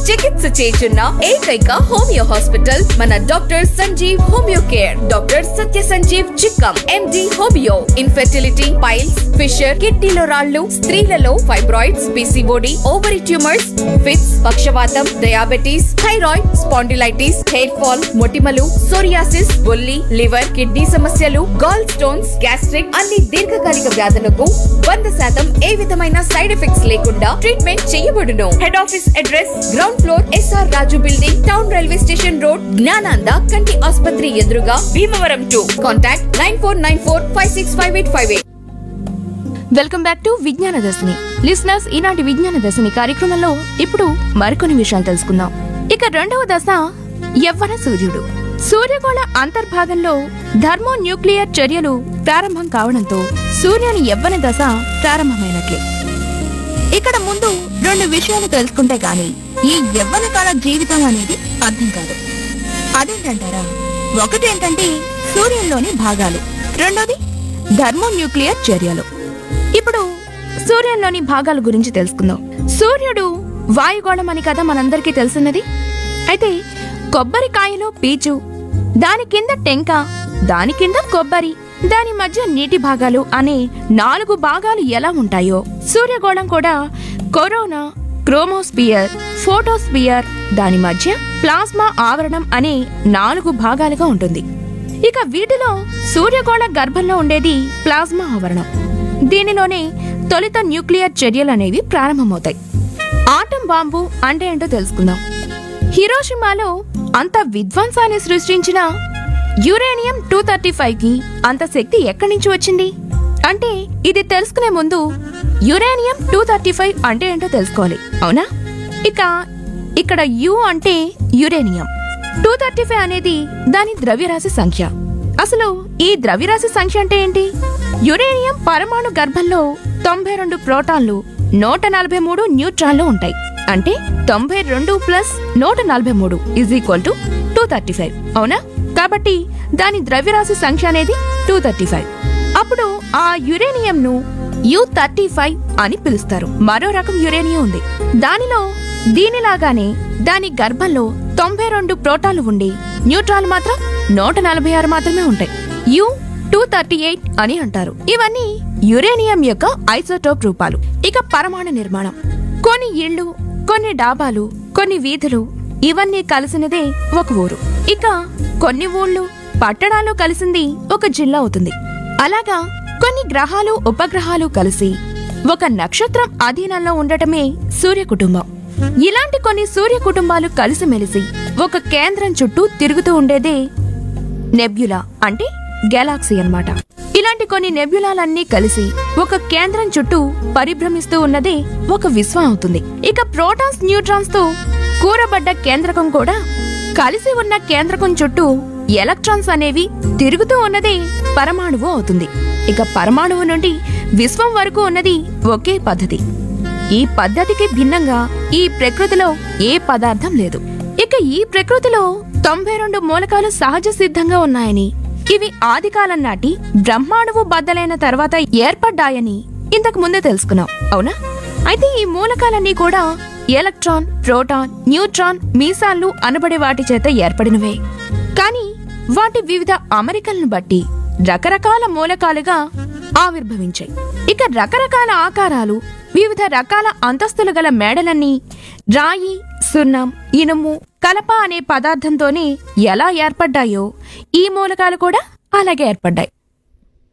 చికిత్స చేయుచున్న ఏకైక హోమియో హాస్పిటల్ మన doctor Sanjeev homeo care doctor Satya Sanjeev Chikkam MD homeo infertility piles fissure కిడ్నీలో రాళ్లు స్త్రీలలో fibroids PCOD ovary tumours fits పక్షవాతం diabetes thyroid spondylitis hair fall మొటిమలు సోరియాసిస్ బొల్లి లివర్ కిడ్నీ సమస్యలు గాల్ స్టోన్స్ గ్యాస్ట్రిక్ అన్ని దీర్ఘకాలిక వ్యాధులకు వంద శాతం ఏ విధమైన సైడ్ ఎఫెక్ట్స్ లేకుండా ట్రీట్మెంట్ చేయబడును head office address ground floor S R Raju building town railway station road Gnananda కంటి ఆసుపత్రి ఎదురుగా Bhimavaram to contact nine four nine four five six five eight five eight welcome back to Vignana Darshini listeners ఈనాటి విజ్ఞాన దర్శిని కార్యక్రమంలో ఇప్పుడు మరికొన్ని విషయాలు తెలుసుకుందాం ఇక రెండవ దశ యవ్వన సూర్యుడు సూర్యగోళ అంతర్భాగంలో థర్మో న్యూక్లియర్ చర్యలు ప్రారంభం కావడంతో సూర్యుని యవ్వన దశ ప్రారంభమైనట్లే ఇక్కడ ముందు రెండు విషయాలు తెలుసుకుంటే గాని ఈ యవ్వన కాల జీవితం అనేది అర్థం కాదు అదేంటంటారా ఒకటేంటంటే సూర్యుల్లోని భాగాలు రెండోది థర్మోన్యూక్లియర్ చర్యలు ఇప్పుడు సూర్యుల్లోని భాగాల గురించి తెలుసుకుందాం సూర్యుడు వాయుగోళం అని కదా మనందరికీ తెలిసినది అయితే కొబ్బరికాయలో పీచు దాని కింద టెంక దాని కింద కొబ్బరి దాని మధ్య నీటి భాగాలు అనే నాలుగు భాగాలు ఎలా ఉంటాయో సూర్యగోళం కూడా కరోనా క్రోమోస్పియర్ ఫోటోస్పియర్ దాని మధ్య ప్లాస్మా ఆవరణం అనే నాలుగు భాగాలుగా ఉంటుంది ఇక వీటిలో సూర్యగోళ గర్భంలో ఉండేది ప్లాస్మా ఆవరణం దీనిలోనే తొలుత న్యూక్లియర్ చర్యలు అనేవి ప్రారంభమవుతాయి ఆటం బాంబు అంటే ఏంటో తెలుసుకుందాం హిరోషిమాలో అంత విధ్వంసాన్ని సృష్టించిన యురేనియం టూ థర్టీ ఫైవ్ కి అంత శక్తి ఎక్కడి నుంచి వచ్చింది అంటే ఇది తెలుసుకునే ముందు యురేనియం టూ థర్టీ ఫైవ్ అంటే ఏంటో తెలుసుకోవాలి అవునా ఇక ఇక్కడ యు అంటే యురేనియం టూ థర్టీ ఫైవ్ అనేది దాని ద్రవ్యరాశి సంఖ్య అసలు ఈ ద్రవ్యరాశి సంఖ్య అంటే ఏంటి యురేనియం పరమాణు గర్భంలో తొంభై రెండు ప్రోటాన్లు నూట నలభై మూడు న్యూట్రాన్లు ఉంటాయి అంటే తొంభై రెండు ప్లస్ నూట నలభై మూడు is equal to two thirty five అవునా కాబట్టి దాని ద్రవ్యరాశి సంఖ్య అనేది టూ థర్టీ ఫైవ్ అప్పుడు ఆ యురేనియం ను యు థర్టీ ఫైవ్ అని పిలుస్తారు మరో రకం యురేనియం ఉంది దానిలో దీనిలాగానే దాని గర్భంలో తొంభై రెండు ప్రోటాన్లు ఉండి న్యూట్రాన్లు మాత్రం నూట నలభై ఆరు మాత్రమే ఉంటాయి యు టూ థర్టీ ఎయిట్ అని అంటారు ఇవన్నీ యురేనియం యొక్క ఐసోటోప్ రూపాలు ఇక పరమాణు నిర్మాణం కొన్ని ఇళ్ళు కొన్ని డాబాలు కొన్ని వీధులు ఇవన్నీ కలిసినదే ఒక ఊరు ఇక కొన్ని ఊళ్ళు పట్టణాలు కలిసింది ఒక జిల్లా అవుతుంది అలాగా కొన్ని గ్రహాలు ఉపగ్రహాలు కలిసి ఒక నక్షత్రం అధీనంలో ఉండటమే సూర్య కుటుంబం ఇలాంటి కొన్ని సూర్య కుటుంబాలు కలిసిమెలిసి ఒక కేంద్రం చుట్టూ తిరుగుతూ ఉండేదే నెబ్యులా అంటే గెలాక్సీ అన్నమాట ఇలాంటి కొన్ని నెబ్యులాలన్నీ కలిసి ఒక కేంద్రం చుట్టూ పరిభ్రమిస్తూ ఉన్నదే ఒక విశ్వం అవుతుంది ఇక ప్రోటాన్స్ న్యూట్రాన్స్ తో కూరబడ్డ కేంద్రకం కూడా కలిసి ఉన్న కేంద్రకం చుట్టూ ఎలక్ట్రాన్స్ అనేవి తిరుగుతూ ఉన్నదే పరమాణువు అవుతుంది ఇక పరమాణువు నుండి విశ్వం వరకు ఉన్నది ఒకే పద్ధతి ఈ పద్ధతికి భిన్నంగా ఈ ప్రకృతిలో ఏ పదార్థం లేదు ఇక ఈ ప్రకృతిలో తొంభై రెండు మూలకాలు సహజ సిద్ధంగా ఉన్నాయని ఇవి ఆదికాలం నాటి బ్రహ్మాణువు బద్దలైన తర్వాత ఏర్పడ్డాయని ఇంతకు ముందే తెలుసుకున్నాం అవునా అయితే ఈ మూలకాలన్నీ కూడా ఎలక్ట్రాన్ ప్రోటాన్ న్యూట్రాన్ మీసాన్లు అనబడే వాటి చేత ఏర్పడినవే కానీ వాటి వివిధ అమరికలను బట్టి రకరకాల మూలకాలుగా ఆవిర్భవించాయి ఇక రకరకాల ఆకారాలు వివిధ రకాల అంతస్తులు గల మేడలన్నీ రాయి సున్నం ఇనుము కలప అనే పదార్థంతోనే ఎలా ఏర్పడ్డాయో ఈ మూలకాలు కూడా అలాగే ఏర్పడ్డాయి